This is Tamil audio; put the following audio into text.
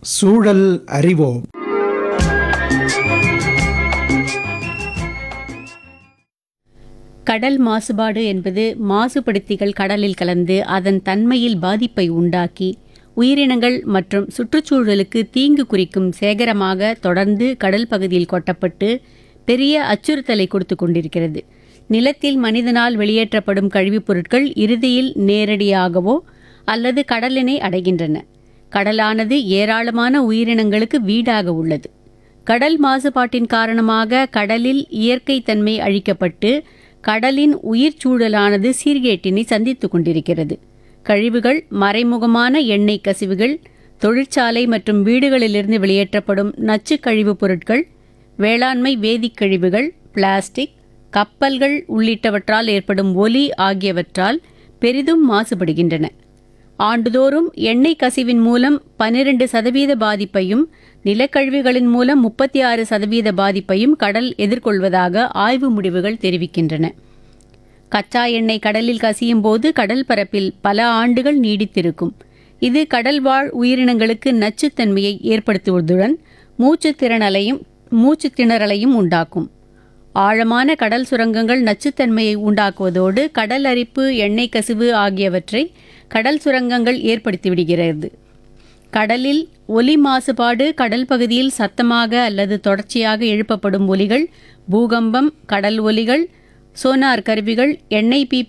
சூழல் அறிவோம் கடல் மாசுபாடு என்பது மாசுபடுத்திகள் கடலில் கலந்து அதன் தன்மையில் பாதிப்பை உண்டாக்கி உயிரினங்கள் மற்றும் சுற்றுச்சூழலுக்கு தீங்கு குறிக்கும் சேகரமாக தொடர்ந்து கடல் பகுதியில் கொட்டப்பட்டு பெரிய அச்சுறுத்தலை கொடுத்து கொண்டிருக்கிறது நிலத்தில் மனிதனால் வெளியேற்றப்படும் கழிவுப் பொருட்கள் இறுதியில் நேரடியாகவோ அல்லது கடலினை அடைகின்றன கடலானது ஏராளமான உயிரினங்களுக்கு வீடாக உள்ளது கடல் மாசுபாட்டின் காரணமாக கடலில் இயற்கை தன்மை அழிக்கப்பட்டு கடலின் உயிர் சூழலானது சீர்கேட்டினை சந்தித்துக் கொண்டிருக்கிறது கழிவுகள் மறைமுகமான எண்ணெய் கசிவுகள் தொழிற்சாலை மற்றும் வீடுகளிலிருந்து வெளியேற்றப்படும் நச்சு கழிவுப் பொருட்கள் வேளாண்மை வேதிக் கழிவுகள் பிளாஸ்டிக் கப்பல்கள் உள்ளிட்டவற்றால் ஏற்படும் ஒலி ஆகியவற்றால் பெரிதும் மாசுபடுகின்றன ஆண்டுதோறும் எண்ணெய் கசிவின் மூலம் பன்னிரண்டு சதவீத பாதிப்பையும் நிலக்கழிவுகளின் மூலம் முப்பத்தி ஆறு சதவீத பாதிப்பையும் கடல் எதிர்கொள்வதாக ஆய்வு முடிவுகள் தெரிவிக்கின்றன கச்சா எண்ணெய் கடலில் கசியும் போது கடல் பரப்பில் பல ஆண்டுகள் நீடித்திருக்கும் இது கடல்வாழ் உயிரினங்களுக்கு நச்சுத்தன்மையை ஏற்படுத்துவதுடன் மூச்சுத் திறனலையும் மூச்சுத் திணறலையும் உண்டாக்கும் ஆழமான கடல் சுரங்கங்கள் நச்சுத்தன்மையை உண்டாக்குவதோடு கடல் அரிப்பு எண்ணெய் கசிவு ஆகியவற்றை கடல் சுரங்கங்கள் ஏற்படுத்திவிடுகிறது கடலில் ஒலி மாசுபாடு கடல் பகுதியில் சத்தமாக அல்லது தொடர்ச்சியாக எழுப்பப்படும் ஒலிகள் பூகம்பம் கடல் ஒலிகள் சோனார் கருவிகள் எண்ணெய் பீப்பு